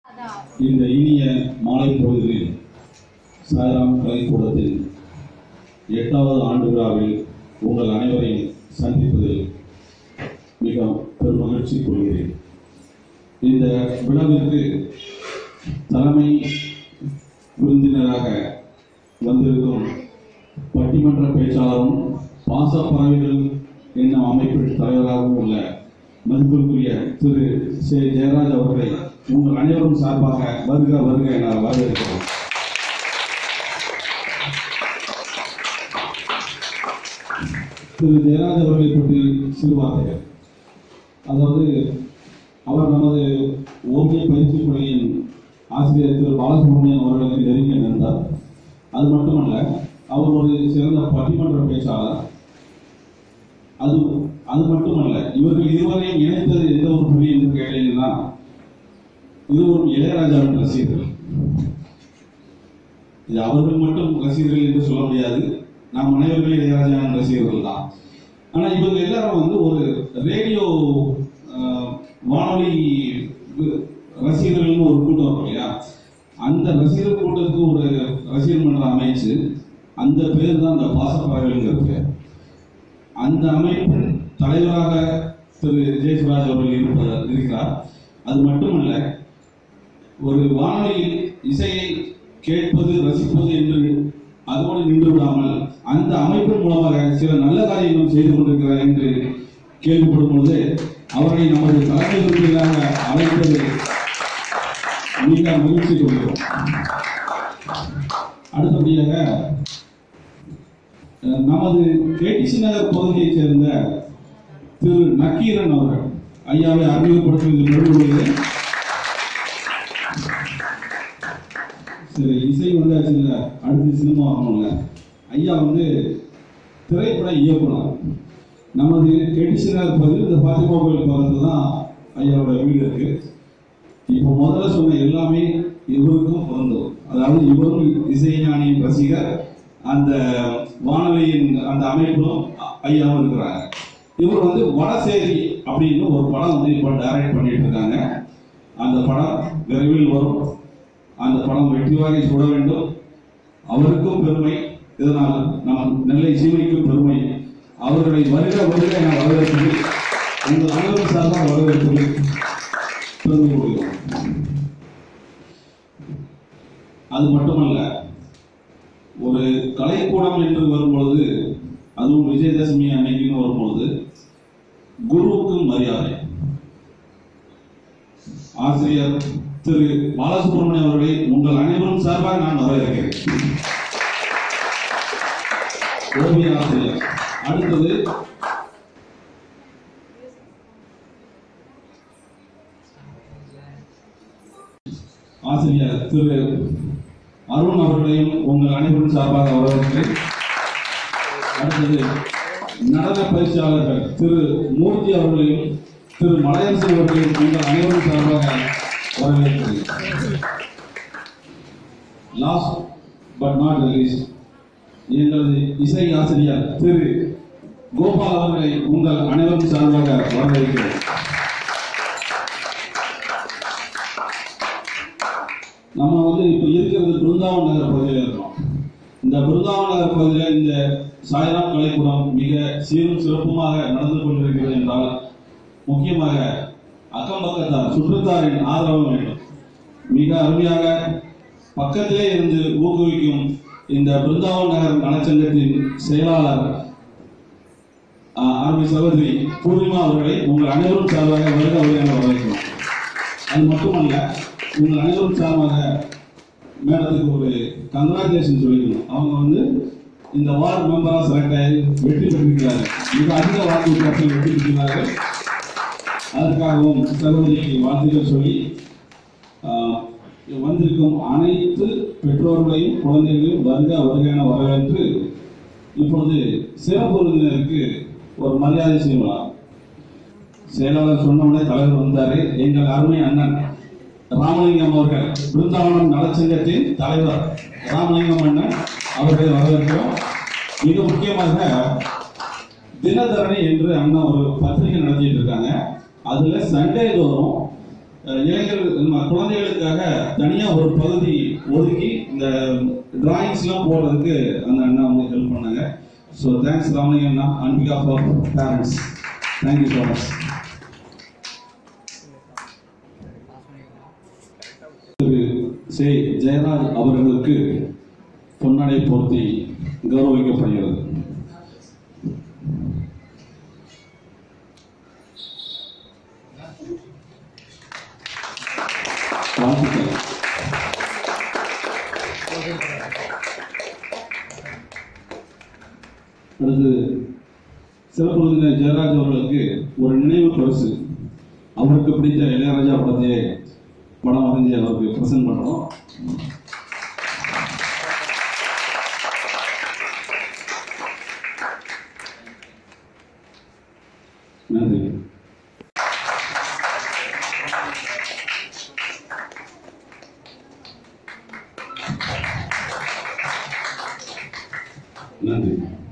இந்த இனிய மாலை பொழுதில் சாய்ராம் கலைக்கூடத்தின் எட்டாவது ஆண்டு விழாவில் உங்கள் அனைவரையும் சந்திப்பதில் மிக பெரும் மகிழ்ச்சி கொள்கிறேன் இந்த விழாவிற்கு தலைமை விருந்தினராக வந்திருக்கும் பட்டிமன்ற பேச்சாளரும் பாசப்பறவைகள் என்னும் அமைப்பின் தலைவராகவும் உள்ள மதிப்பிற்குரிய திரு சே ஜெயராஜ் அவர்களை உங்கள் அனைவரும் சார்பாக வருக வருக என வரவேற்கிறோம் திரு ஜெயராஜ் அவர்களை பற்றி சிறு வார்த்தைகள் அதாவது அவர் நமது ஓவிய பயிற்சி பள்ளியின் ஆசிரியர் திரு பாலசுப்ரமணியம் அவர்களுக்கு நெருங்கிய நண்பர் அது மட்டுமல்ல அவர் ஒரு சிறந்த பட்டிமன்ற பேச்சாளர் அது அது மட்டுமல்ல இவர்கள் இருவரையும் இணைத்தது எந்த ஒரு புள்ளி என்று கேட்டீங்கன்னா இருவரும் இளையராஜாவின் ரசிகர்கள் இது அவர்கள் மட்டும் ரசிகர்கள் என்று சொல்ல முடியாது நாம் அனைவருமே இளையராஜாவின் ரசிகர்கள் தான் ஆனா இவங்க எல்லாரும் வந்து ஒரு ரேடியோ அஹ், வானொலி வி- ரசிகர்கள்னு ஒரு கூட்டம் இருக்கும் இல்லையா அந்த ரசிகர் கூட்டத்துக்கு ஒரு ரசிகர் மன்றம் அமைச்சு அந்த பேர் தான் அந்த பாசப்பறவைங்கிற பேர் அந்த அமைப்பின் தலைவராக திரு ஜெயசுராஜ் அவர்கள் இருப்பவர் இருக்கிறார் அது மட்டுமல்ல ஒரு வானொலியில் இசையை கேட்பது ரசிப்பது என்று அதோடு நின்று விடாமல் அந்த அமைப்பின் மூலமாக சில நல்ல காரியங்களும் செய்து கொண்டிருக்கிறார் என்று கேள்விப்படும் பொழுது அவரை நமது தலைமை விருந்தினராக அழைப்பது மிக மகிழ்ச்சி கொள்கிறோம் அடுத்தபடியாக அஹ், நமது கேடிசி நகர் பகுதியைச் சேர்ந்த திரு நக்கீரன் அவர்கள் ஐயாவை அறிமுகப்படுத்துவதில் பெருமையுள்ளது சரி இசை வந்தாச்சு இல்ல அடுத்து சினிமா வரணும்ல ஐயா வந்து திரைப்பட இயக்குனர் நமது கெடிஷனர் பகுதியில் இந்த பாத்திமா கோயில் பக்கத்துல தான் ஐயாவோட வீடு இருக்கு இப்போ முதல்ல சொன்ன எல்லாமே இவருக்கும் பொருந்தும் அதாவது இவரும் இசைஞானியின் ரசிகர் அந்த வானொலியின் அந்த அமைப்பிலும் அ- ஐயாவும் இருக்கிறாங்க இவர் வந்து வடசேரி அப்படின்னு ஒரு படம் வந்து இப்போ டைரக்ட் பண்ணிட்டு இருக்காங்க அந்த படம் விரைவில் வரும் அந்த படம் வெற்றிவாகை சுட வேண்டும் அவருக்கும் பெருமை இதனால் நம் நெல்லை சீமைக்கும் பெருமை அவர்களை வருக வருக என வரவேற்பது உங்கள் அனைவரும் சார்பாக வரவேற்பது பெருமை கொள்கிறோம் அது மட்டுமல்ல ஒரு கலைக்கூடம் என்று வரும்பொழுது அதுவும் விஜயதசமி அன்னைக்குன்னு வரும்பொழுது குருவுக்கு மரியாதை ஆசிரியர் திரு பாலசுப்ரமணியம் அவர்களை உங்கள் அனைவரும் சார்பாக நான் வரவேற்கிறேன் ஓவிய ஆசிரியர் அடுத்தது ஆசிரியர் திரு அருண் அவர்களையும் உங்கள் அனைவரும் சார்பாக வரவேற்கிறேன் அடுத்தது நடன பயிற்சியாளர்கள் திரு மூர்த்தி அவர்களையும் திரு மலையரசு அவர்களையும் உங்கள் அனைவரும் சார்பாக வரவேற்கிறேன் லாஸ்ட் பட் நாட் லீஸ்ட் எங்களது இசை ஆசிரியர் திரு கோபால் அவர்களை உங்கள் அனைவரும் சார்பாக வரவேற்கிறேன் நம்ம வந்து இப்போ இருக்கிறது பிருந்தாவன் நகர் பகுதியில் இருக்கிறோம் இந்த பிருந்தாவன் நகர் பகுதியில் இந்த சாய்ராம் கலைக்கூடம் மிக சீரும் சிறப்புமாக நடந்து கொண்டிருக்கிறது என்றால் முக்கியமாக அக்கம் பக்கத்தார் சுற்றுத்தாரின் ஆதரவு வேண்டும் மிக அருமையாக பக்கத்திலே இருந்து ஊக்குவிக்கும் இந்த பிருந்தாவன் நகர் நலச்சங்கத்தின் செயலாளர் ஆர்மி சகோதரி பூர்ணிமா அவர்களை உங்கள் அனைவரும் சார்பாக வருக வருக வரவேற்கிறோம் அது மட்டுமல்ல உங்கள் அனைவரும் சார்பாக மேடத்துக்கு ஒரு கங்க்ராச்சுலேஷன் சொல்லிக்கணும் அவங்க வந்து இந்த வார்டு மெம்பராக செலக்ட் ஆகி வெற்றி பெற்றிருக்கிறார்கள் மிக அதிக வாக்கு வித்தியாசத்தில் வெற்றி பெற்றிருக்கிறார்கள் அதற்காகவும் சகோதரிக்கு வாழ்த்துக்கள் சொல்லி ஆஹ், வந்திருக்கும் அனைத்து பெற்றோர்களையும் குழந்தைகளையும் வருக வருக என வரவேற்று இப்பொழுது சிறப்பு விருந்தினருக்கு ஒரு மரியாதை செய்யலாம் செயலாளர் சொன்ன உடனே தலைவர் வந்தாரு எங்கள் அருமை அண்ணன் ராமலிங்கம் அவர்கள் பிருந்தாவனம் நலச்சங்கத்தின் தலைவர் ராமலிங்கம் அண்ணன் அவர்களை வரவேற்கிறோம் மிக முக்கியமாக தினதரணி என்று அண்ணன் ஒரு பத்திரிகை நடத்திட்டு இருக்காங்க அதுல சண்டே தோறும் அஹ், இளைஞர்கள் நம்ம குழந்தைகளுக்காக தனியா ஒரு பகுதி ஒதுக்கி இந்த டிராயிங்ஸ்லாம் போடுறதுக்கு அந்த அண்ணா வந்து ஹெல்ப் பண்ணாங்க ஸோ தேங்க்ஸ் ராமலிங்க அண்ணா அன் பிகாஃப் of parents thank you so much திரு சே ஜெயராஜ் அவர்களுக்கு பொன்னடை போர்த்தி கௌரவிக்கப்படுகிறது வாழ்த்துக்கள் அடுத்து சிறப்பு விருந்தினர் ஜெயராஜ் அவர்களுக்கு ஒரு நினைவு பரிசு அவருக்கு பிடித்த இளையராஜா படத்தையே படம் வரைஞ்சி அவருக்கு ப்ரெசென்ட் பண்ணுறோம் நன்றி நன்றி